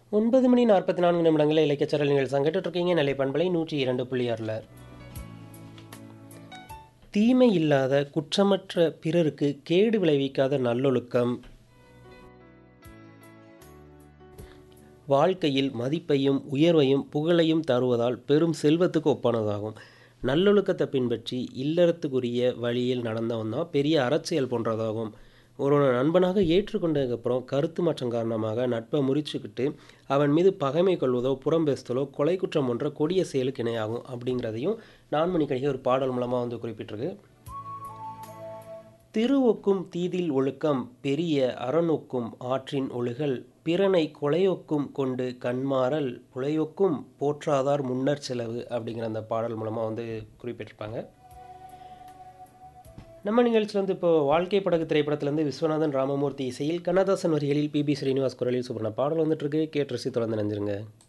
ஒன்பது மணி நாற்பத்தி நான்கு நிமிடங்களில் இலக்கியச்சரல் நீங்கள் சங்கிட்டு இருக்கீங்க நிலை பண்பலை நூற்றி இரண்டு புள்ளி ஆறில் தீமை இல்லாத குற்றமற்ற பிறருக்கு கேடு விளைவிக்காத நல்லொழுக்கம் வாழ்க்கையில் மதிப்பையும் உயர்வையும் புகழையும் தருவதால் பெரும் செல்வத்துக்கு ஒப்பானதாகும் நல்லொழுக்கத்தை பின்பற்றி இல்லறத்துக்குரிய வழியில் நடந்தவன் தான் பெரிய அறச்செயல் போன்றதாகும் ஒருவனை நண்பனாக ஏற்றுக்கொண்டதுக்கப்புறம் கருத்து மாற்றம் காரணமாக நட்பை முறிச்சுக்கிட்டு அவன் மீது பகைமை கொள்வதோ புறம் பேசுதலோ கொலை குற்றம் போன்ற கொடிய செயலுக்கு இணையாகும் அப்படிங்கிறதையும் நான்மணி கடிகை ஒரு பாடல் மூலமாக வந்து குறிப்பிட்டிருக்கு திருவொக்கும் தீதில் ஒழுக்கம் பெரிய அறநொக்கும் ஆற்றின் ஒழுகல் பிறனை கொலையொக்கும் கொண்டு கண்மாறல் புலையொக்கும் போற்றாதார் முன்னர் செலவு அப்படிங்கிற அந்த பாடல் மூலமாக வந்து குறிப்பிட்டிருப்பாங்க நம்ம நிகழ்ச்சியில் வந்து இப்போ வாழ்க்கை படகு திரைப்படத்திலேருந்து விஸ்வநாதன் ராமமூர்த்தி இசையில் கண்ணதாசன் வரிகளில் பிபி ஸ்ரீனிவாஸ் குரலில் சூப்பரான பாடல் வந்துட்டு இருக்கு கேட்டு ரசி தொடர்ந்து நினைஞ்சிருங்க